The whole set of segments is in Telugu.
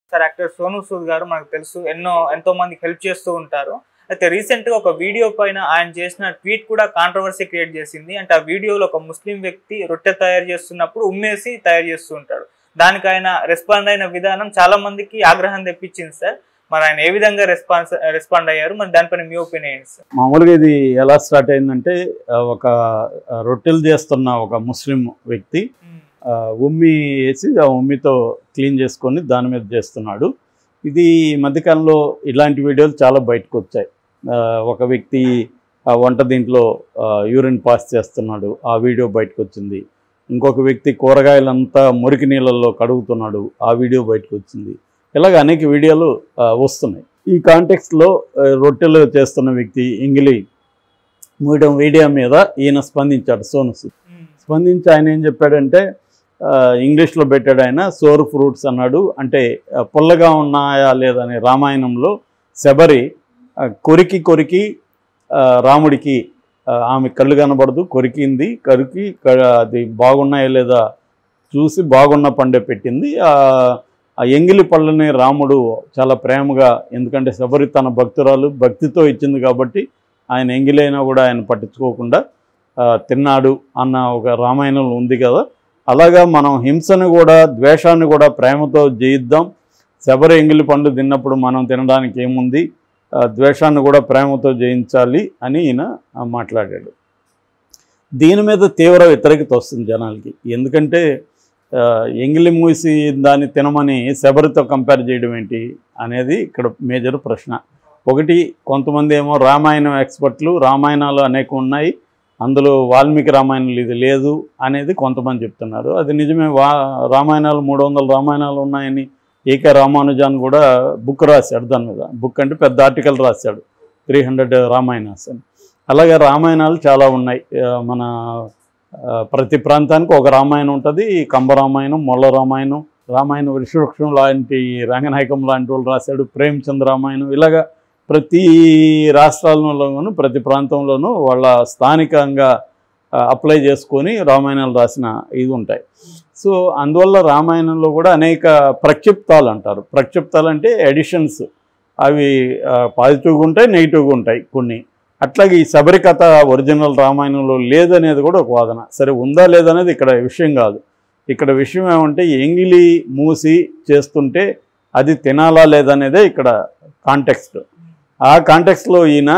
సార్ యాక్టర్ సోను సూద్ గారు మనకు తెలుసు ఎన్నో ఎంతో మందికి హెల్ప్ చేస్తూ ఉంటారు అయితే రీసెంట్ గా ఒక వీడియో పైన ఆయన చేసిన ట్వీట్ కూడా కాంట్రవర్సీ క్రియేట్ చేసింది అంటే ఆ వీడియోలో ఒక ముస్లిం వ్యక్తి రొట్టె తయారు చేస్తున్నప్పుడు ఉమ్మేసి తయారు చేస్తూ ఉంటాడు దానికి ఆయన రెస్పాండ్ అయిన విధానం చాలా మందికి ఆగ్రహం తెప్పించింది సార్ మరి ఆయన ఏ విధంగా రెస్పాన్స్ రెస్పాండ్ అయ్యారు మరి దానిపైన మీ ఒపీనియన్ ఏంటి సార్ మామూలుగా ఇది ఎలా స్టార్ట్ అయిందంటే ఆ, ఒక ఆ, రొట్టెలు చేస్తున్న ఒక ముస్లిం వ్యక్తి ఆ, ఉమ్మి వేసి ఆ ఉమ్మితో క్లీన్ చేసుకొని దాని మీద చేస్తున్నాడు ఇది ఈ మధ్యకాలంలో ఇలాంటి వీడియోలు చాలా బయటకు వచ్చాయి ఆ, ఒక వ్యక్తి ఆ వంట దీంట్లో యూరిన్ పాస్ చేస్తున్నాడు ఆ వీడియో బయటకు వచ్చింది ఇంకొక వ్యక్తి కూరగాయలంతా మురికి నీళ్ళల్లో కడుగుతున్నాడు ఆ వీడియో బయటకు వచ్చింది ఇలాగ అనేక వీడియోలు ఆ, వస్తున్నాయి ఈ కాంటెక్స్లో రొట్టెలు చేస్తున్న వ్యక్తి ఇంగిలి మూయడం వీడియో మీద ఈయన స్పందించాడు సోను సూద్ స్పందించి ఆయన ఏం చెప్పాడంటే ఆ, ఇంగ్లీష్లో పెట్టాడు ఆయన సోర్ ఫ్రూట్స్ అన్నాడు అంటే ఆ, పుల్లగా ఉన్నాయా లేదని రామాయణంలో శబరి ఆ, కొరికి కొరికి ఆ, రాముడికి ఆ, ఆమె కళ్ళు కనబడదు కొరికింది కొరికి క- అది బాగున్నాయా లేదా చూసి బాగున్న పండే పెట్టింది ఆ ఆ ఎంగిలి పళ్ళని రాముడు చాలా ప్రేమగా ఎందుకంటే శబరి తన భక్తురాలు భక్తితో ఇచ్చింది కాబట్టి ఆయన ఎంగిలైనా కూడా ఆయన పట్టించుకోకుండా ఆ, తిన్నాడు అన్న ఒక రామాయణంలో ఉంది కదా అలాగా మనం హింసను కూడా ద్వేషాన్ని కూడా ప్రేమతో జయిద్దాం శబరి ఎంగిలి పండు తిన్నప్పుడు మనం తినడానికి ఏముంది ఆ, ద్వేషాన్ని కూడా ప్రేమతో జయించాలి అని ఈయన ఆ, మాట్లాడాడు దీని మీద తీవ్ర వ్యతిరేకత వస్తుంది జనాలకి ఎందుకంటే ఆ, ఎంగిలి మూసి దాన్ని తినమని శబరితో కంపేర్ చేయడం ఏంటి అనేది ఇక్కడ మేజర్ ప్రశ్న ఒకటి కొంతమంది ఏమో రామాయణం ఎక్స్పర్ట్లు రామాయణాలు అనేక ఉన్నాయి అందులో వాల్మీకి రామాయణాలు ఇది లేదు అనేది కొంతమంది చెప్తున్నారు అది నిజమే వా రామాయణాలు మూడు వందల రామాయణాలు ఉన్నాయని ఏకే రామానుజాన్ కూడా బుక్ రాశాడు దాని మీద బుక్ అంటే పెద్ద ఆర్టికల్ రాశాడు త్రీ హండ్రెడ్ రామాయణాస్ అని అలాగే రామాయణాలు చాలా ఉన్నాయి ఆ, మన ఆ, ప్రతి ప్రాంతానికి ఒక రామాయణం ఉంటుంది కంబ రామాయణం మొల్ల రామాయణం రామాయణం వృషవృక్షం లాంటి రంగనాయకం లాంటి వాళ్ళు రాశాడు ప్రేమచంద్ర రామాయణం ఇలాగా ప్రతి రాష్ట్రాలలోనూ ప్రతి ప్రాంతంలోనూ వాళ్ళ స్థానికంగా అప్లై చేసుకొని రామాయణాలు రాసిన ఇది ఉంటాయి సో అందువల్ల రామాయణంలో కూడా అనేక ప్రక్షిప్తాలు అంటారు ప్రక్షిప్తాలు అంటే ఎడిషన్స్ అవి పాజిటివ్గా ఉంటాయి నెగిటివ్గా ఉంటాయి కొన్ని అట్లాగే ఈ శబరి కథ ఒరిజినల్ రామాయణంలో లేదనేది కూడా ఒక వాదన సరే ఉందా లేదనేది ఇక్కడ విషయం కాదు ఇక్కడ విషయం ఏమంటే ఎంగిలి మూసి చేస్తుంటే అది తినాలా లేదనేదే ఇక్కడ కాంటెక్స్ట్ ఆ కాంటెక్స్లో ఈయన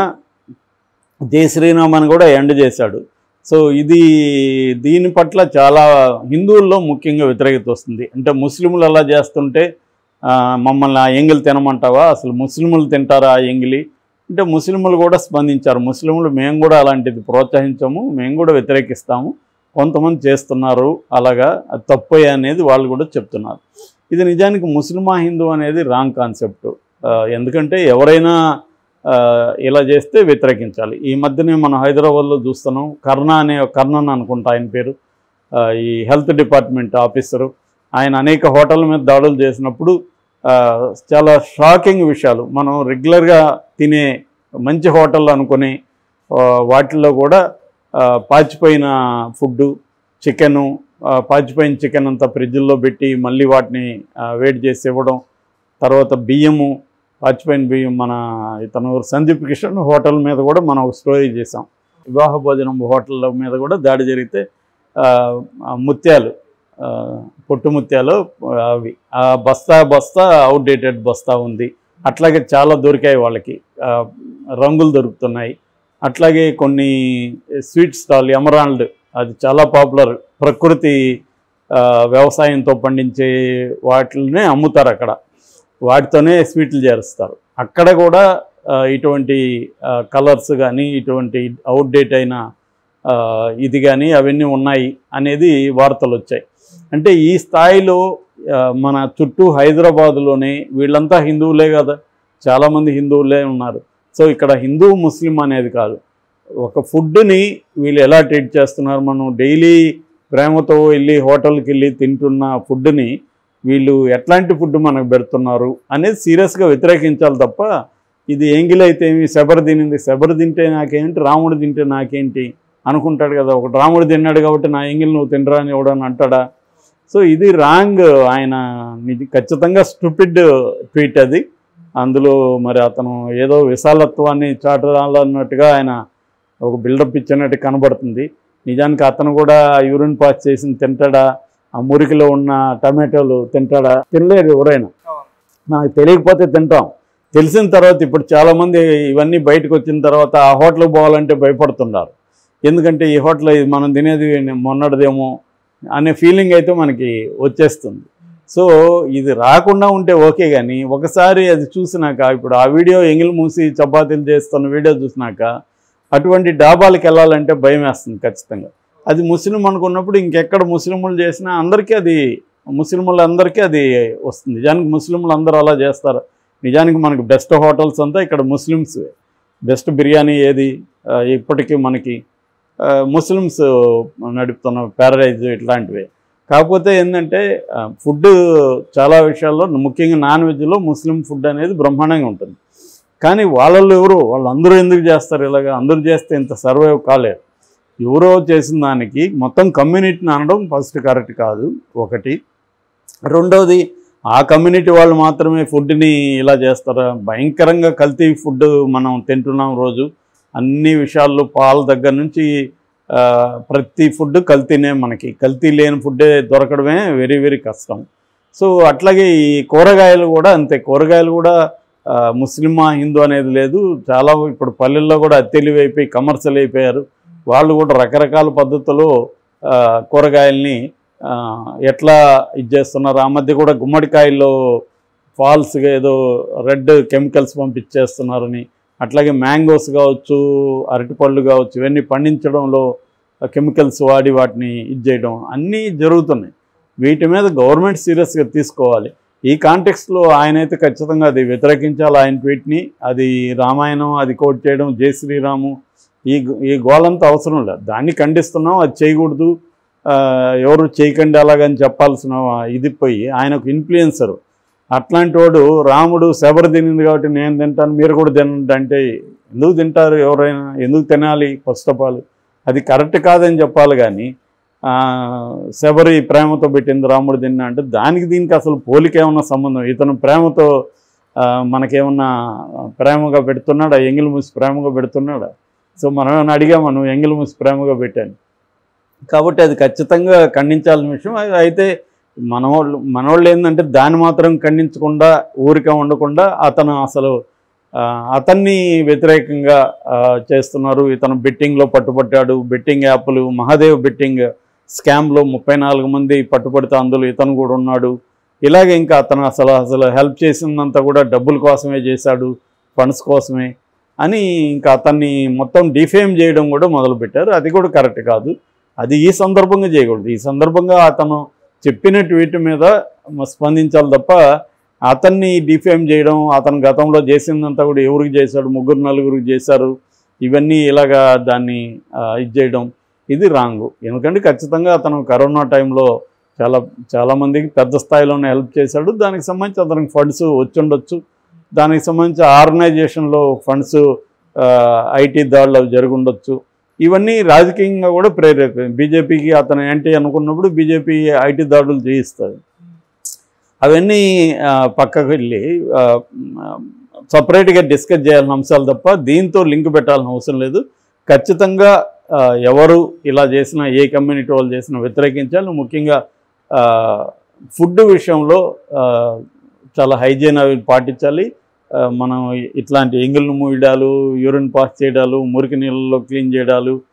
జయ శ్రీరామ్ అని కూడా ఎండ్ చేశాడు సో ఇది దీని పట్ల చాలా హిందువుల్లో ముఖ్యంగా వ్యతిరేకత వస్తుంది అంటే ముస్లింలు అలా చేస్తుంటే ఆ, మమ్మల్ని ఆ ఎంగిలి తినమంటావా అసలు ముస్లింలు తింటారా ఆ ఎంగిలి అంటే ముస్లింలు కూడా స్పందించారు ముస్లింలు మేము కూడా అలాంటిది ప్రోత్సహించము మేము కూడా వ్యతిరేకిస్తాము కొంతమంది చేస్తున్నారు అలాగా అది తప్పు అనేది వాళ్ళు కూడా చెప్తున్నారు ఇది నిజానికి ముస్లిమా హిందూ అనేది రాంగ్ కాన్సెప్ట్ ఎందుకంటే ఎవరైనా ఆ, ఇలా చేస్తే వ్యతిరేకించాలి ఈ మధ్యనే మనం హైదరాబాద్లో చూస్తున్నాం కర్ణ అనే కర్ణన్ అనుకుంటా ఆయన పేరు ఆ, ఈ హెల్త్ డిపార్ట్మెంట్ ఆఫీసరు ఆయన అనేక హోటళ్ళ మీద దాడులు చేసినప్పుడు ఆ, చాలా షాకింగ్ విషయాలు మనం రెగ్యులర్గా తినే మంచి హోటల్ అనుకుని ఆ, వాటిల్లో కూడా ఆ, పాచిపోయిన ఫుడ్డు చికెను ఆ, పాచిపోయిన చికెన్ అంతా ఫ్రిడ్జ్లో పెట్టి మళ్ళీ వాటిని ఆ, వేడి చేసి ఇవ్వడం తర్వాత బియ్యము పాచిపోయిన బియ్యం మన ఇతను సందీప్ కిషన్ హోటల్ మీద కూడా మనం ఒక స్టోరీ చేసాం వివాహ భోజనం హోటల్ మీద కూడా దాడి జరిగితే ఆ, ఆ ముత్యాలు ఆ, పొట్టు ముత్యాలు ఆ, అవి ఆ బస్తా బస్తా అవుట్డేటెడ్ బస్తా ఉంది అట్లాగే చాలా దొరికాయి వాళ్ళకి ఆ, రంగులు దొరుకుతున్నాయి అట్లాగే కొన్ని స్వీట్ స్టాల్ ఎమరాల్డ్ అది చాలా పాపులర్ ప్రకృతి ఆ, వ్యవసాయంతో పండించే వాటినే అమ్ముతారు అక్కడ వాటితోనే స్వీట్లు చేరుస్తారు అక్కడ కూడా ఆ, ఇటువంటి కలర్స్ కానీ ఇటువంటి అవుట్డేట్ అయిన ఆ, ఇది కానీ అవన్నీ ఉన్నాయి అనేది వార్తలు వచ్చాయి అంటే ఈ స్థాయిలో ఆ, మన చుట్టూ హైదరాబాదులోనే వీళ్ళంతా హిందువులే కదా చాలామంది హిందువులే ఉన్నారు సో ఇక్కడ హిందూ ముస్లిం అనేది కాదు ఒక ఫుడ్ని వీళ్ళు ఎలా ట్రీట్ చేస్తున్నారు మనం డైలీ ప్రేమతో వెళ్ళి హోటల్కి వెళ్ళి తింటున్న ఫుడ్ని వీళ్ళు ఎట్లాంటి ఫుడ్ మనకు పెడుతున్నారు అనేది సీరియస్గా వ్యతిరేకించాలి తప్ప ఇది ఎంగిల్ అయితే ఏమి శబరి తినింది శబరి తింటే నాకేంటి రాముడు తింటే నాకేంటి అనుకుంటాడు కదా ఒకటి రాముడు తిన్నాడు కాబట్టి నా ఎంగిల్ నువ్వు తినరా అని ఎవడని అంటాడా సో ఇది రాంగ్ ఆయన ఇది ఖచ్చితంగా స్టూపిడ్ ట్వీట్ అది అందులో మరి అతను ఏదో విశాలత్వాన్ని చాటాలన్నట్టుగా ఆయన ఒక బిల్డప్ ఇచ్చినట్టు కనబడుతుంది నిజానికి అతను కూడా యూరిన్ పాస్ చేసి తింటాడా ఆ మురికిలో ఉన్న టమాటోలు తింటాడా తినలేరు ఎవరైనా అవును. నాకు తెలియకపోతే తింటాం తెలిసిన తర్వాత ఇప్పుడు చాలామంది ఇవన్నీ బయటకు వచ్చిన తర్వాత ఆ హోటల్కి పోవాలంటే భయపడుతున్నారు ఎందుకంటే ఈ హోటల్ ఇది మనం తినేది మొన్నటిదేమో అనే ఫీలింగ్ అయితే మనకి వచ్చేస్తుంది సో ఇది రాకుండా ఉంటే ఓకే కానీ ఒకసారి అది చూసినాక ఇప్పుడు ఆ వీడియో ఎంగిల్ మూసి చపాతీలు చేస్తున్న వీడియో చూసినాక అటువంటి డాబాలకు వెళ్ళాలంటే భయం వేస్తుంది ఖచ్చితంగా అది ముస్లిం అనుకున్నప్పుడు ఇంకెక్కడ ముస్లింలు చేసినా అందరికీ అది ముస్లింలందరికీ అది వస్తుంది నిజానికి ముస్లింలు అందరూ అలా చేస్తారు నిజానికి మనకి బెస్ట్ హోటల్స్ అంతా ఇక్కడ ముస్లిమ్స్ బెస్ట్ బిర్యానీ ఏది ఆ, ఇప్పటికీ మనకి ఆ, ముస్లిమ్స్ నడుపుతున్న ప్యారడైజ్ ఇట్లాంటివి కాకపోతే ఏంటంటే ఫుడ్ చాలా విషయాల్లో ముఖ్యంగా నాన్ వెజ్లో ముస్లిం ఫుడ్ అనేది బ్రహ్మాండంగా ఉంటుంది కానీ వాళ్ళల్లో ఎవరు వాళ్ళందరూ ఎందుకు చేస్తారు ఇలాగా అందరూ చేస్తే ఇంత సర్వైవ్ కాలేరు ఎవరో చేసిన దానికి మొత్తం కమ్యూనిటీని అనడం ఫస్ట్ కరెక్ట్ కాదు ఒకటి రెండవది ఆ కమ్యూనిటీ వాళ్ళు మాత్రమే ఫుడ్ని ఇలా చేస్తారా భయంకరంగా కల్తీ ఫుడ్ మనం తింటున్నాం రోజు అన్ని విషయాల్లో పాల దగ్గర నుంచి ఆ, ప్రతి ఫుడ్ కల్తీనే మనకి కల్తీ లేని ఫుడ్డే దొరకడమే వెరీ వెరీ కష్టం సో అట్లాగే ఈ కూరగాయలు కూడా అంతే కూరగాయలు కూడా ఆ, ముస్లిమా హిందూ అనేది లేదు చాలా ఇప్పుడు పల్లెల్లో కూడా తెలివైపోయి కమర్షియల్ అయిపోయారు వాళ్ళు కూడా రకరకాల పద్ధతుల్లో ఆ, కూరగాయల్ని ఆ, ఎట్లా ఇది చేస్తున్నారు ఆ మధ్య కూడా గుమ్మడికాయల్లో ఫాల్స్గా ఏదో రెడ్ కెమికల్స్ పంపించేస్తున్నారని అట్లాగే మ్యాంగోస్ కావచ్చు అరటిపళ్ళు కావచ్చు ఇవన్నీ పండించడంలో కెమికల్స్ వాడి వాటిని ఇది చేయడం అన్నీ జరుగుతున్నాయి వీటి మీద గవర్నమెంట్ సీరియస్గా తీసుకోవాలి ఈ కాంటెక్స్ట్లో ఆయన అయితే ఖచ్చితంగా అది వ్యతిరేకించాలి ఆయన ట్వీట్ని అది రామాయణం అది కోట్ చేయడం జై శ్రీరాము ఈ ఈ గోలంతా అవసరం లేదు దాన్ని ఖండిస్తున్నాం అది చేయకూడదు ఆ, ఎవరు చేయకండి అలాగని చెప్పాల్సిన ఇది పోయి ఆయన ఒక ఇన్ఫ్లుయెన్సర్ అట్లాంటి వాడు రాముడు శబరి తినింది కాబట్టి నేను తింటాను మీరు కూడా తినండి అంటే ఎందుకు తింటారు ఎవరైనా ఎందుకు తినాలి ఫస్ట్ ఆఫ్ ఆల్ అది కరెక్ట్ కాదని చెప్పాలి కానీ ఆ, శబరి ప్రేమతో పెట్టింది రాముడు తిన్నా అంటే దానికి దీనికి అసలు పోలిక ఏమన్నా సంబంధం ఇతను ప్రేమతో ఆ, మనకేమన్నా ప్రేమగా పెడుతున్నాడా ఎంగిల్ మూసి ప్రేమగా పెడుతున్నాడా సో మనం ఏమైనా అడిగామా నువ్వు ఎంగిల్ మూసి ప్రేమగా పెట్టాను కాబట్టి అది ఖచ్చితంగా ఖండించాల్సిన విషయం అది అయితే మనవాళ్ళు మనవాళ్ళు ఏంటంటే దాన్ని మాత్రం ఖండించకుండా ఊరిక ఉండకుండా అతను అసలు ఆ, అతన్ని వ్యతిరేకంగా ఆ, చేస్తున్నారు ఇతను బెట్టింగ్లో పట్టుబట్టాడు బెట్టింగ్ యాప్లు మహాదేవ్ బెట్టింగ్ స్కామ్లో ముప్పై నాలుగు మంది పట్టుబడితే అందులో ఇతను కూడా ఉన్నాడు ఇలాగే ఇంకా అతను అసలు అసలు హెల్ప్ చేసిందంతా కూడా డబ్బుల కోసమే చేశాడు ఫండ్స్ కోసమే అని ఇంకా అతన్ని మొత్తం డిఫేమ్ చేయడం కూడా మొదలుపెట్టారు అది కూడా కరెక్ట్ కాదు అది ఈ సందర్భంగా చేయకూడదు ఈ సందర్భంగా అతను చెప్పిన ట్వీట్ మీద మ- స్పందించాలి తప్ప అతన్ని డిఫేమ్ చేయడం అతను గతంలో చేసిందంతా కూడా ఎవరికి చేశాడు ముగ్గురు నలుగురికి చేశారు ఇవన్నీ ఇలాగా దాన్ని ఆ, ఇది చేయడం ఇది రాంగు ఎందుకంటే ఖచ్చితంగా అతను కరోనా టైంలో చాలా చాలామందికి పెద్ద స్థాయిలోనే హెల్ప్ చేశాడు దానికి సంబంధించి అతనికి ఫండ్స్ వచ్చి ఉండొచ్చు దానికి సంబంధించి ఆర్గనైజేషన్లో ఫండ్స్ ఐటీ దాడులు అవి జరిగి ఉండొచ్చు ఇవన్నీ రాజకీయంగా కూడా ప్రేరేప బీజేపీకి అతను ఏంటి అనుకున్నప్పుడు బీజేపీ ఐటీ దాడులు చేయిస్తుంది అవన్నీ ఆ, పక్కకు వెళ్ళి సపరేట్గా డిస్కస్ చేయాల్సిన అంశాలు తప్ప దీంతో లింక్ పెట్టాల్సిన అవసరం లేదు ఖచ్చితంగా ఆ, ఎవరు ఇలా చేసిన ఏ కమ్యూనిటీ వాళ్ళు చేసినా వ్యతిరేకించాలి ముఖ్యంగా ఫుడ్ విషయంలో ఆ, చాలా హైజీన్ అవి పాటించాలి ఆ, మనం ఇట్లాంటి ఎంగిల్ మూయడాలు యూరిన్ పాస్ చేయడాలు మురికి నీళ్ళలో క్లీన్ చేయడాలు